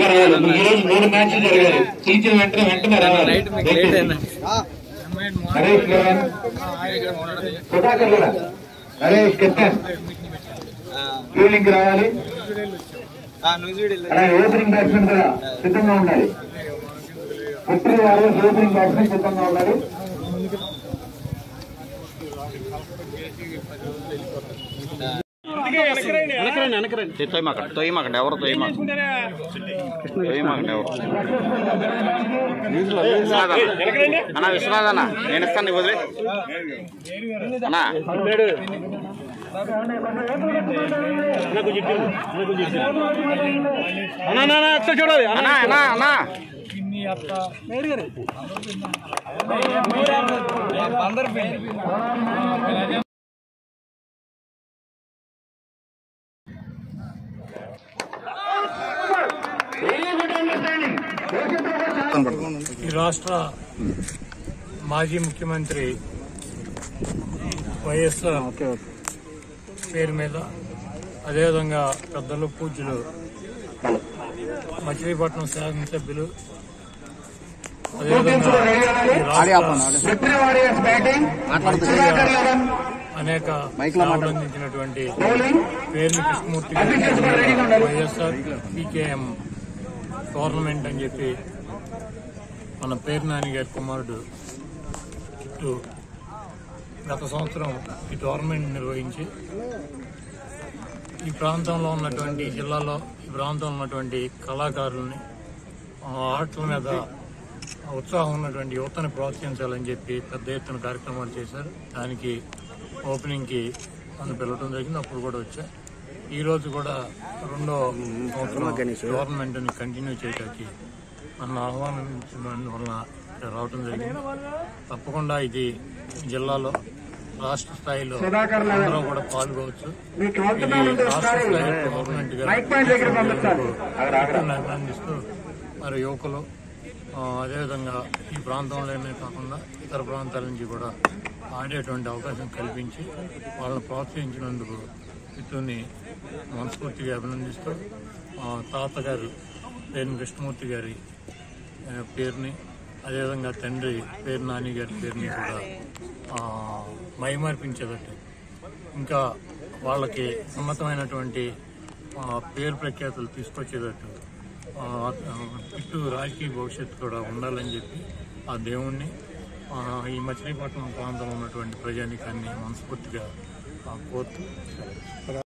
త్వరగా రావాలి ఈ రోజు మూడు మ్యాచ్లు జరగాలి పిలిచిన వెంటనే వెంటనే రావాలి నరేష్ లెవెన్ సుధాకర్ కూడా నరేష్ కెప్టెన్ ఫీల్డింగ్ రావాలి అలాగే ఓపెనింగ్ బ్యాట్స్మెన్ కూడా సిద్ధంగా ఉండాలి పుత్రి వారు ఓపెనింగ్ బ్యాట్స్మెన్ సిద్ధంగా ఉండాలి తొయ్యమాకండి తొయ్యమాకండి ఎవరు తొయ్యమాకండి తొయ్యమాకండి ఎవరు అన్నా విశ్వనాథ్ అన్న నేను ఇస్తాను నీకు వదిలే అన్నా చూడాలి అన్నా అన్నా అన్నా ఈ రాష్ట్ర మాజీ ముఖ్యమంత్రి వైఎస్ఆర్ పేరు మీద అదేవిధంగా పెద్దలు పూజ్యులు మచిలీపట్నం శాసనసభ్యులు అదేవిధంగా ఈ రాష్ట్ర పుత్రి వారియర్స్ బ్యాటింగ్ సుధాకర్ లెవెన్ అనేక సేవలు అందించినటువంటి బౌలింగ్ పేర్ని కృష్ణమూర్తి గారి వైఎస్ఆర్ పీకేఎం టోర్నమెంట్ అని చెప్పి మన పేరు నాని గారి కుమారుడు కిట్టు గత సంవత్సరం ఈ టోర్నమెంట్ నిర్వహించి ఈ ప్రాంతంలో ఉన్నటువంటి ఈ జిల్లాలో ఈ ప్రాంతంలో ఉన్నటువంటి కళాకారుల్ని ఆ ఆటల మీద ఉత్సాహం ఉన్నటువంటి యువతని ప్రోత్సహించాలని చెప్పి పెద్ద ఎత్తున కార్యక్రమాలు చేశారు దానికి ఓపెనింగ్కి నన్ను పిలవడం జరిగింది అప్పుడు కూడా వచ్చా ఈ రోజు కూడా రెండో సంవత్సరం టోర్నమెంట్ని కంటిన్యూ చేయడానికి నన్ను ఆహ్వానించడం వలన ఇక్కడ రావడం జరిగింది తప్పకుండా ఇది జిల్లాలో రాష్ట్ర స్థాయిలో అందరూ కూడా పాల్గొవచ్చు మీకు ఇది వంతనాలు ఉంటే రాష్ట్ర ఒకసారి స్థాయి గవర్నమెంట్ గా మైక్ పాయింట్ దగ్గర పంపించాలి అభినందిస్తూ మరి యువకులు ఆ, అదేవిధంగా ఈ ప్రాంతంలోనే కాకుండా ఇతర ప్రాంతాల నుంచి కూడా ఆడేటువంటి అవకాశం కల్పించి వాళ్ళని ప్రోత్సహించినందుకు ఇటుని మనస్ఫూర్తిగా అభినందిస్తూ ఆ, తాతగారు పేరు కృష్ణమూర్తి గారి ఆ, పేరుని అదేవిధంగా తండ్రి పేరు నాని గారి పేరుని కూడా ఆ, మైమర్పించేదట్టు ఇంకా వాళ్ళకి ఉన్నతమైనటువంటి ఆ, పేరు ప్రఖ్యాతులు తీసుకొచ్చేటట్టు ఆ, ఇటు రాజకీయ భవిష్యత్తు కూడా ఉండాలని చెప్పి ఆ దేవుణ్ణి ఆ, ఈ మచిలీపట్నం ప్రాంతంలో ఉన్నటువంటి ప్రజానికాన్ని మనస్ఫూర్తిగా ఆ, కోరుతూ